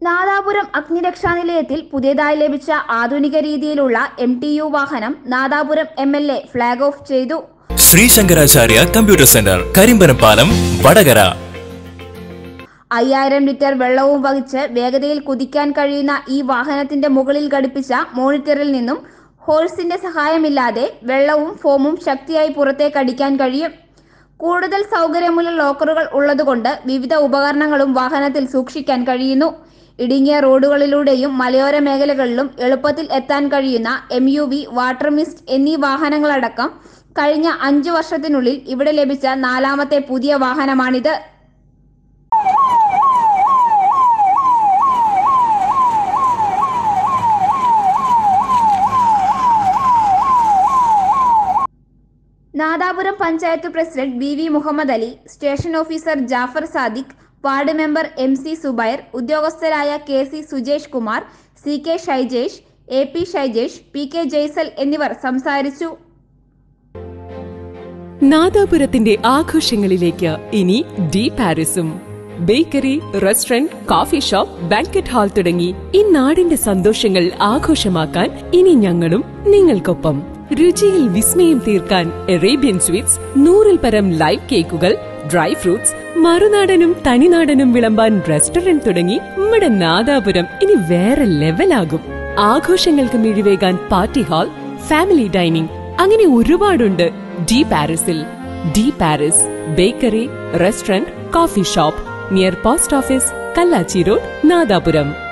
നാദാപുരം അഗ്നിരക്ഷാ നിലയത്തിൽ പുതിയതായി ലഭിച്ച ആധുനിക രീതിയിലുള്ള എം ടി യു വാഹനം Nadapuram M L A flag off ചെയ്തു ശ്രീ ശങ്കരാചാര്യ കമ്പ്യൂട്ടർ സെന്റർ കരിമ്പനപ്പാലം വടകര അയ്യായിരം ലിറ്റർ വെള്ളവും വഹിച്ച് വേഗതയിൽ കുതിക്കാൻ കഴിയുന്ന ഈ വാഹനത്തിന്റെ മുകളിൽ ഘടിപ്പിച്ച മോണിറ്ററിൽ നിന്നും ഹോഴ്സിന്റെ സഹായമില്ലാതെ വെള്ളവും ഫോമും ശക്തിയായി പുറത്തേക്ക് അടിക്കാൻ കഴിയും കൂടുതൽ സൗകര്യമുള്ള ലോക്കറുകൾ ഉള്ളതുകൊണ്ട് വിവിധ ഉപകരണങ്ങളും വാഹനത്തിൽ സൂക്ഷിക്കാൻ കഴിയുന്നു ഇടുങ്ങിയ റോഡുകളിലൂടെയും മലയോര മേഖലകളിലും എളുപ്പത്തിൽ എത്താൻ കഴിയുന്ന M U V water mist എന്നീ വാഹനങ്ങളടക്കം കഴിഞ്ഞ അഞ്ചു വർഷത്തിനുള്ളിൽ ഇവിടെ ലഭിച്ച നാലാമത്തെ പുതിയ വാഹനമാണിത് Nadapuram panchayat president B V Muhammad Ali station officer Jafar Sadiq ward member M C Subair ഉദ്യോഗസ്ഥരായ K C Sujesh Kumar C K Shaijesh A P Shaijesh P K Jaisal എന്നിവർ സംസാരിച്ചു നാദാപുരത്തിന്റെ ആഘോഷങ്ങളിലേക്ക് ഇനി ഡി പാരിസും bakery restaurant coffee shop banquet hall തുടങ്ങി ഈ നാടിന്റെ സന്തോഷങ്ങൾ ആഘോഷമാക്കാൻ ഇനി ഞങ്ങളും നിങ്ങൾക്കൊപ്പം രുചിയിൽ വിസ്മയം തീർക്കാൻ അറേബ്യൻ സ്വീറ്റ്സ് നൂറിൽ പരം ലൈവ് കേക്കുകൾ ഡ്രൈ ഫ്രൂട്ട്സ് മറുനാടനും തനിനാടനും വിളമ്പാൻ റെസ്റ്റോറന്റ് തുടങ്ങി നമ്മുടെ നാദാപുരം ഇനി വേറെ ലെവലാകും ആഘോഷങ്ങൾക്ക് മിഴിവേകാൻ പാർട്ടി ഹാൾ ഫാമിലി ഡൈനിങ് അങ്ങനെ ഒരുപാടുണ്ട് ഡി പാരിസിൽ D Paris bakery restaurant coffee shop near post office Kallachi road Nadapuram